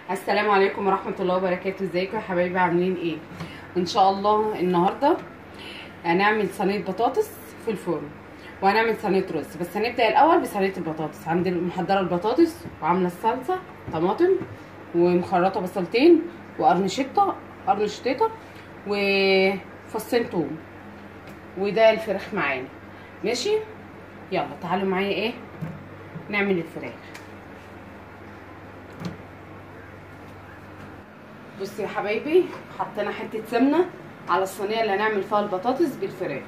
السلام عليكم ورحمة الله وبركاته ازيكم يا حبايبي عاملين ايه ان شاء الله النهاردة هنعمل صينية بطاطس في الفرن وهنعمل صينية رز بس هنبدأ الاول بصينية البطاطس عندي محضرة البطاطس وعاملة الصلصة طماطم ومخرطة بصلتين وقرن شطة قرن شطيطة وفصين توم وده الفراخ معانا ماشي يلا تعالوا معايا ايه نعمل الفراخ بصي يا حبايبي حطينا حته سمنه على الصينيه اللي هنعمل فيها البطاطس بالفراخ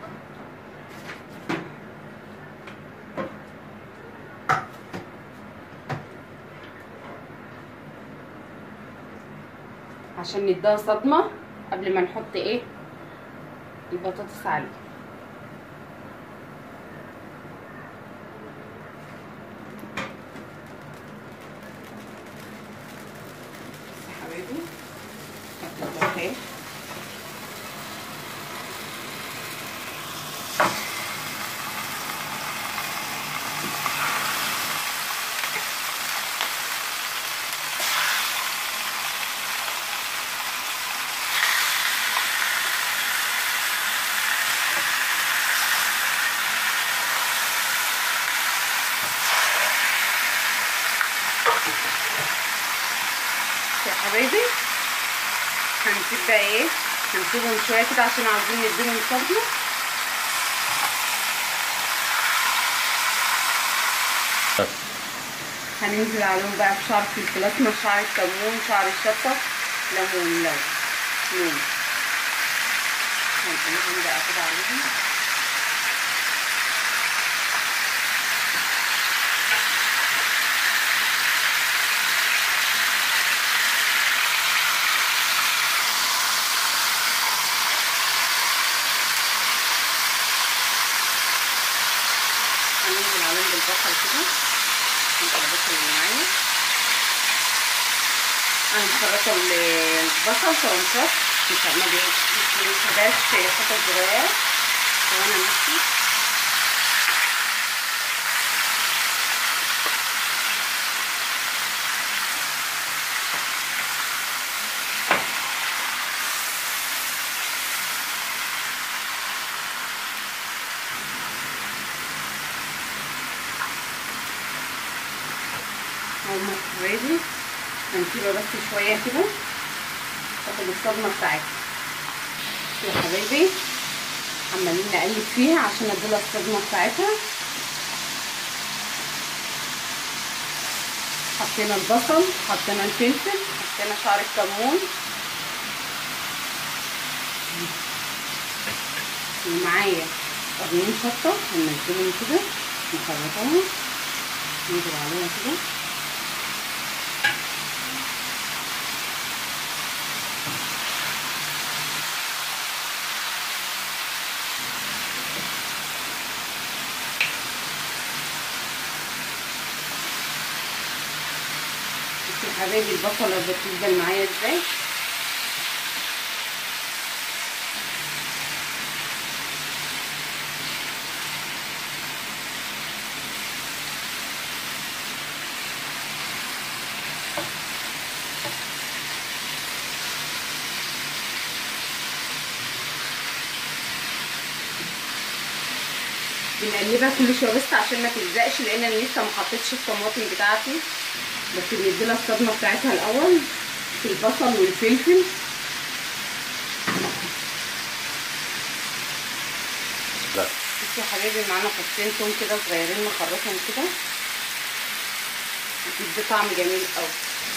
عشان نديها صدمه قبل ما نحط ايه البطاطس عليه بصي يا حبايبي البطاطس يا حبايبي هنسيب بقى ايه هنسيبهم شويه كده عشان عاوزين نديهم صدمه هننزل عليهم بقى بشعر فلفل اسمر شعر الكمون شعر الشطه ليمون لو لون هنقلبهم بقى كده عليهم هننزل عليهم بالبصل كده انت البصل اللي معايا انا مخرطه البصل طرنشات مش ما بيحبهاش خطط صغيره وانا نفسي هما ريدي هنسيبها بس شويه كده تاخد الصدمه بتاعتها يا حبايبي عمالين نقلب فيها عشان اديلها الصدمه بتاعتها حطينا البصل حطينا الفلفل حطينا شعر الكمون ومعايا قرنين شطه هننزلهم كده نخرطهم ننزل عليها كده بصوا يا حبايبي البصله بتفضل معايا ازاي بنقلبها كل شويه بس عشان ما تلزقش لان انا لسه ما حطيتش الطماطم بتاعتي بس بنديلها الصدمه بتاعتها الاول في البصل والفلفل لا بصوا يا حبايبي معانا فصين توم كده صغيرين نخرطهم كده بتدي طعم جميل قوي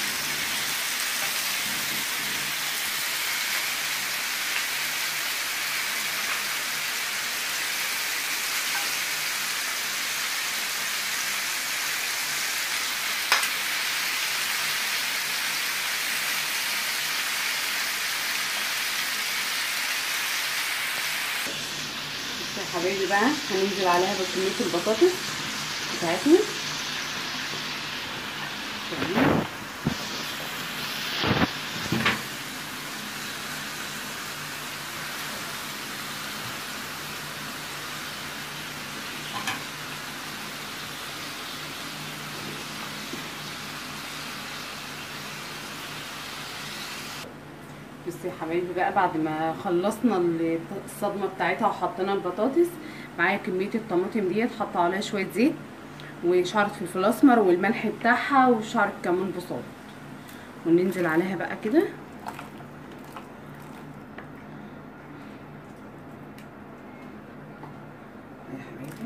بصوا يا حبايبي بقى هننزل عليها بكمية البطاطس بتاعتنا تمام. بصوا يا حبايبي بقى بعد ما خلصنا ال- الصدمه بتاعتها وحطينا البطاطس معايا كميه الطماطم ديت حاطه عليها شويه زيت وشعره فلفل اسمر والملح بتاعها وشعره كمون بصل وننزل عليها بقى كده يا حبايبي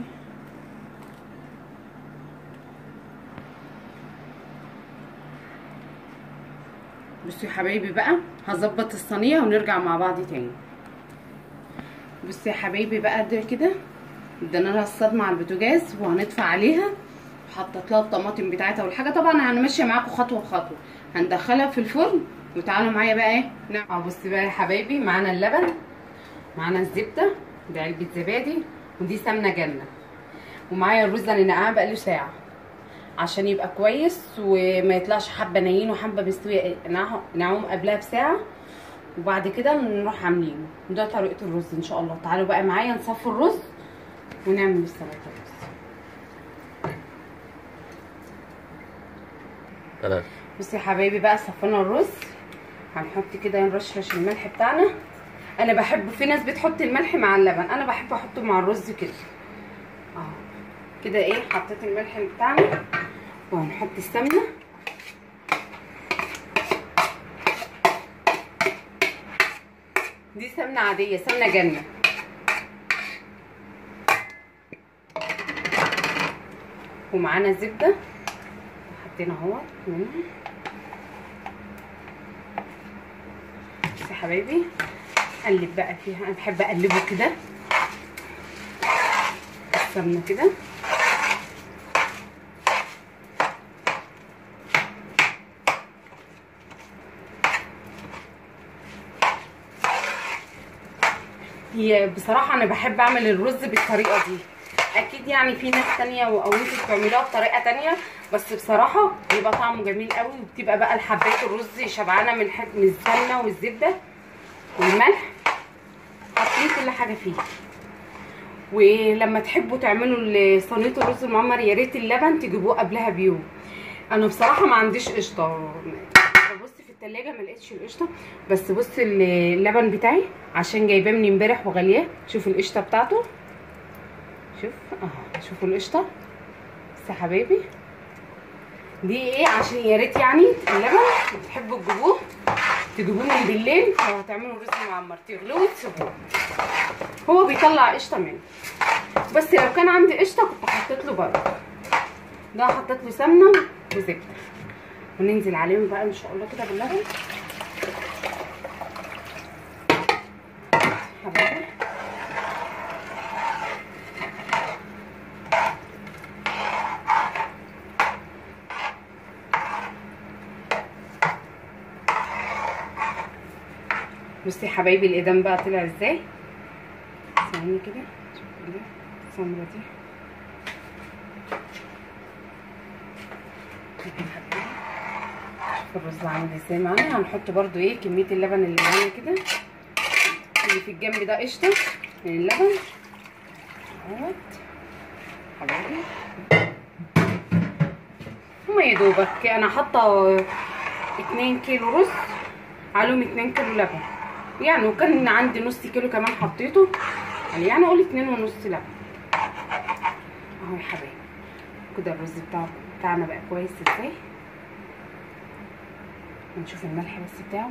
بصوا يا حبايبي بقى هظبط الصينيه ونرجع مع بعض تاني بصوا يا حبايبي بقى ده كده ادينا لها الصدمه على البوتاجاز وهنطفي عليها وحطيت لها الطماطم بتاعتها والحاجه طبعا انا ماشيه معاكم خطوه بخطوه هندخلها في الفرن وتعالوا معايا بقى ايه نعم اه بصوا بقى يا حبايبي معانا اللبن معانا الزبده دي علبه زبادي ودي سمنه جنه ومعايا الرز اللي نقعها بقاله ساعه عشان يبقى كويس وما يطلعش حبه نايين وحبه مستوي نعوم قبلها بساعه وبعد كده نروح عاملينه ده طريقه الرز ان شاء الله تعالوا بقى معايا نصفي الرز ونعمل السلطه الرز تمام بصي يا حبايبي بقى صفينا الرز هنحط كده نرشرش الملح بتاعنا انا بحب في ناس بتحط الملح مع اللبن انا بحب احطه مع الرز كده اهو كده ايه حطيت الملح بتاعنا وهنحط السمنه دي سمنه عاديه سمنه جنه ومعانا زبده حطينا اهوت منها بس يا حبايبي قلب بقى فيها انا بحب اقلبه كده السمنه كده هي بصراحه انا بحب اعمل الرز بالطريقه دي اكيد يعني في ناس تانية او انتوا بتعملوها بطريقه تانية بس بصراحه بيبقى طعمه جميل قوي وبتبقى بقى الحبات الرز شبعانه من حد من السمنه والزبده والملح حاطين كل حاجه فيه ولما تحبوا تعملوا صينيه الرز المعمر يا ريت اللبن تجيبوه قبلها بيوم انا بصراحه ما عنديش قشطه ببص في التلاجة ما لقيتش القشطه بس بص اللبن بتاعي عشان جايباه من امبارح وغالياه شوفوا القشطه بتاعته شوف اهو شوفوا القشطه بس يا حبايبي دي ايه عشان يا ريت يعني اللبن بتحبوا تجيبوه تجيبوه من بالليل لو هتعملوا رز معمر تغلوه وتسيبوه هو بيطلع قشطه منه بس لو كان عندي قشطه كنت حطيت له برضه ده حطيت له سمنه وزبده وننزل عليهم بقى ان شاء الله كده باللبن حبايبي بصي يا حبايبي الإدام بقى طلع ازاي ثواني كده شوفوا كده السمرة دي شوفوا الرز عامل ازاي معانا هنحط برضو ايه كمية اللبن اللي معانا كده اللي في الجنب ده قشطة من اللبن اهوت حبايبي هما يا دوبك انا حاطة اتنين كيلو رز عليهم اتنين كيلو لبن يعني وكان عندي نص كيلو كمان حطيته يعني قول اتنين ونص لبن اهو يا حبايبي كده الرز بتاع بتاعنا بقى كويس ازاي نشوف الملح بس بتاعه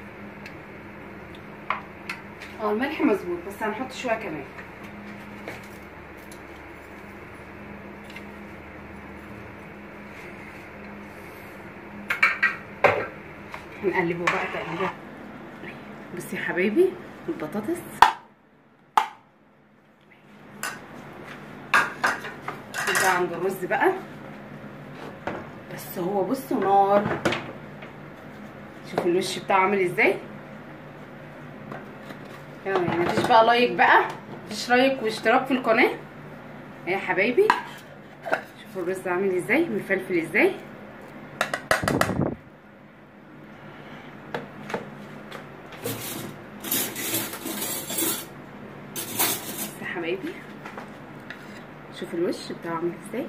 اه الملح مظبوط بس هنحط شويه كمان هنقلبه بقى تقليبه بصي يا حبايبي البطاطس نرجع عند الرز بقى بس هو بصوا نار شوفوا الوش بتاعه عامل ازاي يعني مفيش بقى لايك بقى مفيش لايك واشتراك في القناه يا حبايبي شوفوا الرز عامل ازاي مفلفل ازاي يا حبايبي شوفوا الوش بتاعه عامل ازاي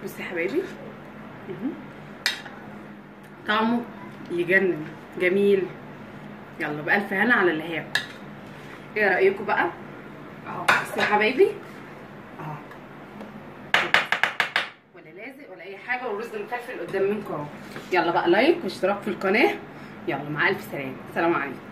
بصي يا حبايبي مهم. طعمه يجنن جميل يلا بألف هنا على اللي هياكل ايه رأيكم بقى اهو بصي يا حبايبي اهو ولا لازق ولا اي حاجه والرز مفلفل قدام منكم اهو يلا بقى لايك واشتراك في القناه يلا مع الف سلامه سلام عليكم